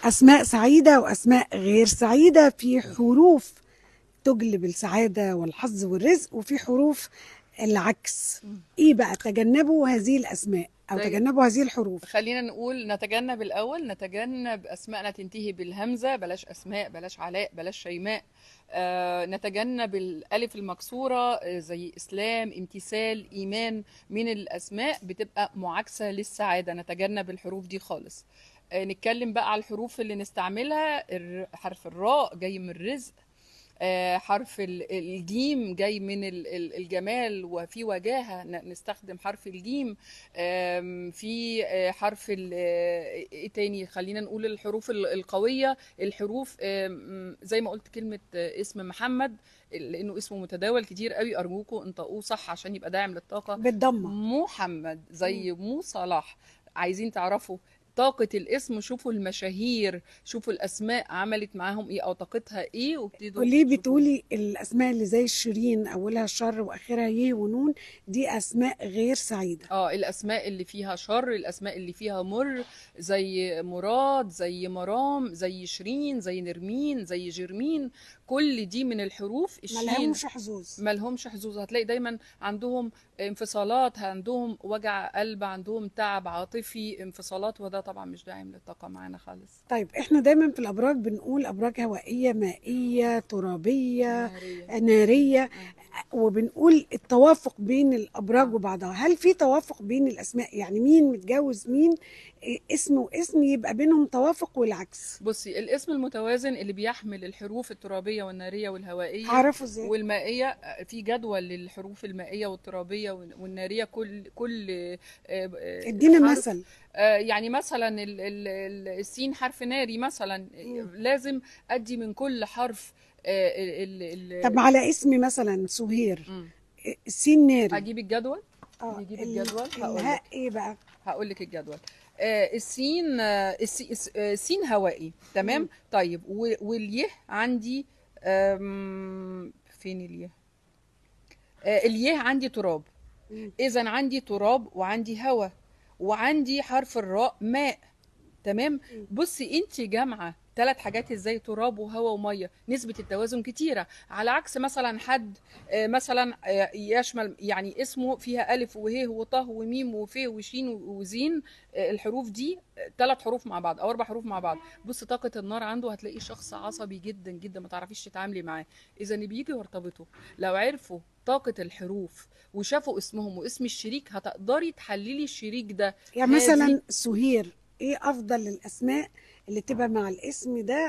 أسماء سعيدة وأسماء غير سعيدة في حروف تجلب السعادة والحظ والرزق وفي حروف العكس إيه بقى تجنبوا هذه الأسماء أو زي- تجنبوا هذه الحروف خلينا نقول نتجنب الأول نتجنب أسماءنا تنتهي بالهمزة بلاش أسماء بلاش علاء بلاش شيماء آه نتجنب الألف المكسورة آه، زي إسلام امتثال إيمان من الأسماء بتبقى معاكسة للسعادة نتجنب الحروف دي خالص آه نتكلم بقى على الحروف اللي نستعملها الر- حرف الراء جاي من الرزق آه، حرف ال- الجيم جاي من ال- ال- الجمال وفي وجاهة ن- نستخدم حرف الجيم آم، في آه، حرف ال- آه، ايه تاني خلينا نقول الحروف ال- القوية الحروف آم، زي ما قلت كلمة آه، اسم محمد لانه اسمه متداول كتير قوي ارجوكم انطقوه صح عشان يبقى داعم للطاقة بالضمة محمد زي مو صلاح عايزين تعرفوا طاقة الاسم شوفوا المشاهير شوفوا الأسماء عملت معاهم إيه أو طاقتها إيه وابتدوا وليه شوفوا- بتقولي الأسماء اللي زي الشيرين أولها الشر وآخرها يه ونون دي أسماء غير سعيدة اه الاسماء اللي فيها شر الاسماء اللي فيها مر زي مراد زي مرام زي شيرين زي نرمين زي جرمين كل دي من الحروف الشين ملهمش حظوظ ملهمش حظوظ هتلاقي دايما عندهم انفصالات عندهم وجع قلب عندهم تعب عاطفي انفصالات وده طبعا مش داعم للطاقة معانا خالص طيب احنا دايما في الأبراج بنقول أبراج هوائية مائية ترابية نارية. نارية وبنقول التوافق بين الأبراج وبعضها هل في توافق بين الأسماء يعني مين متجوز مين إيه اسم واسم يبقى بينهم توافق والعكس بصي الاسم المتوازن اللي بيحمل الحروف الترابية والنارية والهوائية عرفوا ازاي والمائية في جدول للحروف المائية والترابية والنارية كل كل آه، آه، ادينا حرف مثل آه، يعني مثلا ال- ال- ال- السين حرف ناري مثلا مم. لازم ادي من كل حرف آه، ال ال طب على اسم مثلا سهير مم. السين ناري اجيب الجدول اه نجيب ال- الجدول هقول الهاء لك ايه بقى هقول لك الجدول آه، السين آه، السي- الس- آه، السين هوائي تمام مم. طيب و- واليه عندي آم، فين اليه آه، اليه عندي تراب مم. اذا عندي تراب وعندي هواء وعندي حرف الراء ماء تمام بصي انت جامعه ثلاث حاجات ازاي تراب وهواء وميه نسبه التوازن كتيره على عكس مثلا حد آه، مثلا آه، يشمل يعني اسمه فيها الف وه وطه وميم وف وشين وزين آه، الحروف دي ثلاث حروف مع بعض او اربع حروف مع بعض بص طاقه النار عنده هتلاقيه شخص عصبي جدا جدا ما تعرفيش تتعاملي معاه اذا اللي بيجي يرتبطوا لو عرفوا طاقه الحروف وشافوا اسمهم واسم الشريك هتقدري تحللي الشريك ده يعني هادي. مثلا سهير ايه افضل الاسماء اللي تبقى مع الاسم ده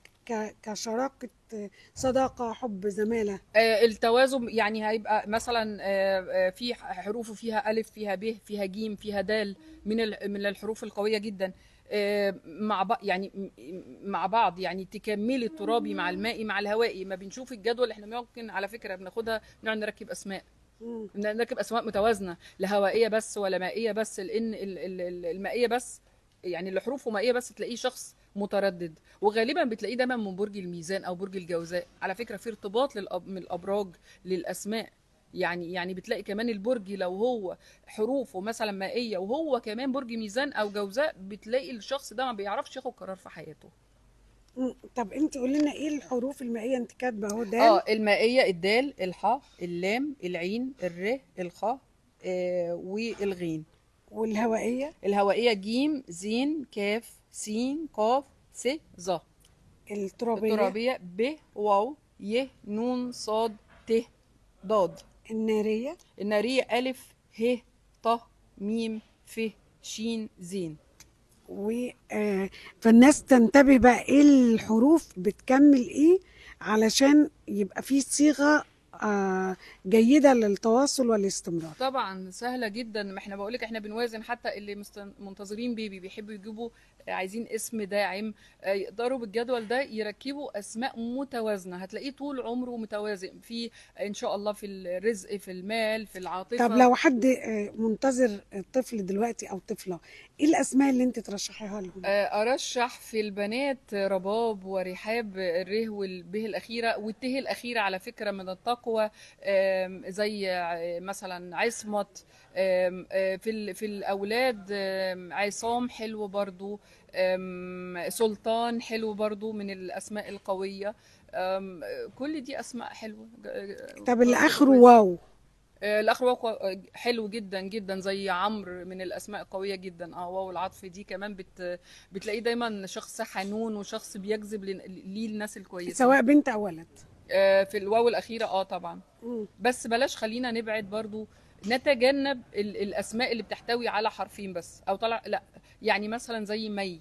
ك- كشراكة صداقة حب زمالة آه، التوازن يعني هيبقى مثلا آه، آه، في حروفه فيها ألف فيها ب فيها جيم فيها دال من ال- من الحروف القوية جدا آه، مع بعض يعني م- مع بعض يعني تكملي الترابي مع المائي مع الهوائي ما بنشوف الجدول احنا ممكن على فكرة بناخدها نقعد نركب أسماء مم. نركب أسماء متوازنة لا هوائية بس ولا مائية بس لأن ال- ال- ال- المائية بس يعني اللي حروفه مائية بس تلاقيه شخص متردد وغالبا بتلاقيه دايما من برج الميزان او برج الجوزاء على فكره في ارتباط للأب من الابراج للاسماء يعني يعني بتلاقي كمان البرج لو هو حروفه مثلا مائيه وهو كمان برج ميزان او جوزاء بتلاقي الشخص ده ما بيعرفش ياخد قرار في حياته مم. طب انت قولي لنا ايه الحروف المائية انت كاتبة اهو دال اه المائيه الدال الحاء اللام العين الر الخاء آه والغين والهوائية الهوائيه جيم زين كاف سين قاف س ظ الترابية الترابية ب واو ي نون صاد ت ضاد النارية النارية ألف ه ط ميم ف شين زين و آه، فالناس تنتبه بقى ايه الحروف بتكمل ايه علشان يبقى في صيغة آه، جيدة للتواصل والاستمرار طبعا سهلة جدا ما احنا بقولك احنا بنوازن حتى اللي مستن- منتظرين بيبي بيحبوا يجيبوا آه، عايزين اسم داعم آه، يقدروا بالجدول ده يركبوا اسماء متوازنة هتلاقيه طول عمره متوازن في ان شاء الله في الرزق في المال في العاطفة طب لو حد آه، منتظر طفل دلوقتي او طفلة ايه الاسماء اللي انت ترشحيها لهم آه، ارشح في البنات رباب ورحاب الره والبه الاخيره والته الاخيره على فكره من الطاقه تقوى آم، زي ع- مثلا عصمت آم، آه، في ال- في الاولاد آم، عصام حلو برضو آم، سلطان حلو برضو من الاسماء القويه آم، كل دي اسماء حلوه طب اللي اخره واو آه، الاخر واو حلو جدا جدا زي عمرو من الاسماء القويه جدا اه واو العطف دي كمان بت بتلاقيه دايما شخص حنون وشخص بيجذب لن- ليه الناس الكويسه سواء بنت او ولد آه، في الواو الاخيره اه طبعا مم. بس بلاش خلينا نبعد برضو نتجنب ال- الاسماء اللي بتحتوي على حرفين بس او طلع لا يعني مثلا زي مي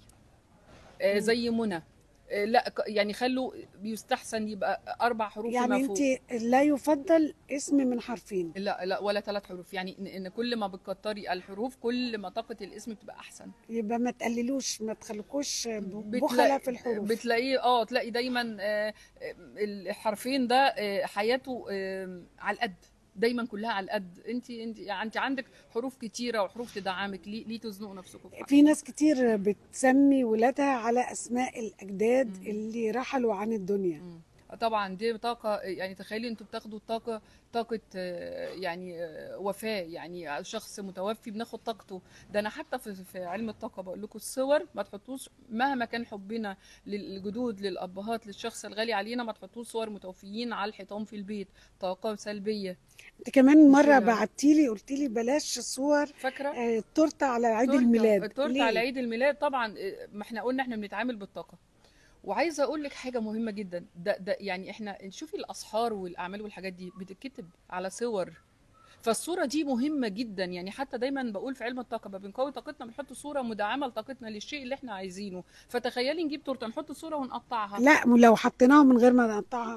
آه، زي منى آه، لا ك- يعني خلوا بيستحسن يبقى اربع حروف يعني فيما انت فوق لا يفضل اسم من حرفين لا لا ولا ثلاث حروف يعني ان إن كل ما بتكتري الحروف كل ما طاقه الاسم بتبقى احسن يبقى ما تقللوش ما تخليكوش بتلاقي- بخلة في الحروف بتلاقيه اه تلاقي دايما آه، آه، الحرفين ده آه، حياته آه، على القد دايما كلها على القد انت انت يعني انت عندك حروف كتيره وحروف تدعمك ليه ليه تزنقوا نفسكم في في ناس كتير بتسمي ولادها على اسماء الاجداد اللي رحلوا عن الدنيا مم. طبعا دي طاقة يعني تخيلي انتوا بتاخدوا طاقة طاقة آه، يعني آه، وفاة يعني شخص متوفي بناخد طاقته ده انا حتى في, في علم الطاقة بقول لكم الصور ما تحطوش مهما كان حبنا للجدود للابهات للشخص الغالي علينا ما تحطوش صور متوفيين على الحيطان في البيت طاقة سلبية انت كمان مره مش- بعتيلي قلتي لي بلاش صور فاكرة آه، التورته على عيد التورتة- الميلاد التورته ليه؟ على عيد الميلاد طبعا آه، ما احنا قلنا احنا بنتعامل بالطاقه وعايزه اقول لك حاجه مهمه جدا ده ده يعني احنا شوفي الاسحار والاعمال والحاجات دي بتتكتب على صور فالصوره دي مهمه جدا يعني حتى دايما بقول في علم الطاقه ما بنقوي طاقتنا بنحط صوره مدعمه لطاقتنا للشيء اللي احنا عايزينه فتخيلي نجيب تورته نحط صوره ونقطعها لا ولو حطيناها من غير ما نقطعها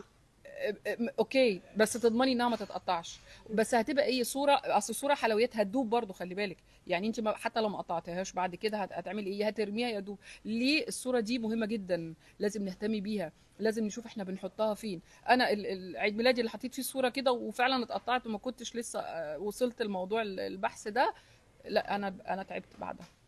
م- اوكي بس تضمني انها ما تتقطعش بس هتبقى ايه صوره اصل الصوره حلويتها هتدوب برضو خلي بالك يعني انت ما- حتى لو ما قطعتهاش بعد كده هت- هتعملي ايه هترميها يا دوب ليه الصوره دي مهمه جدا لازم نهتم بيها لازم نشوف احنا بنحطها فين انا ال- ال- عيد ميلادي اللي حطيت فيه الصوره كده وفعلا اتقطعت وما كنتش لسه آه، وصلت الموضوع ال- البحث ده لا انا انا تعبت بعدها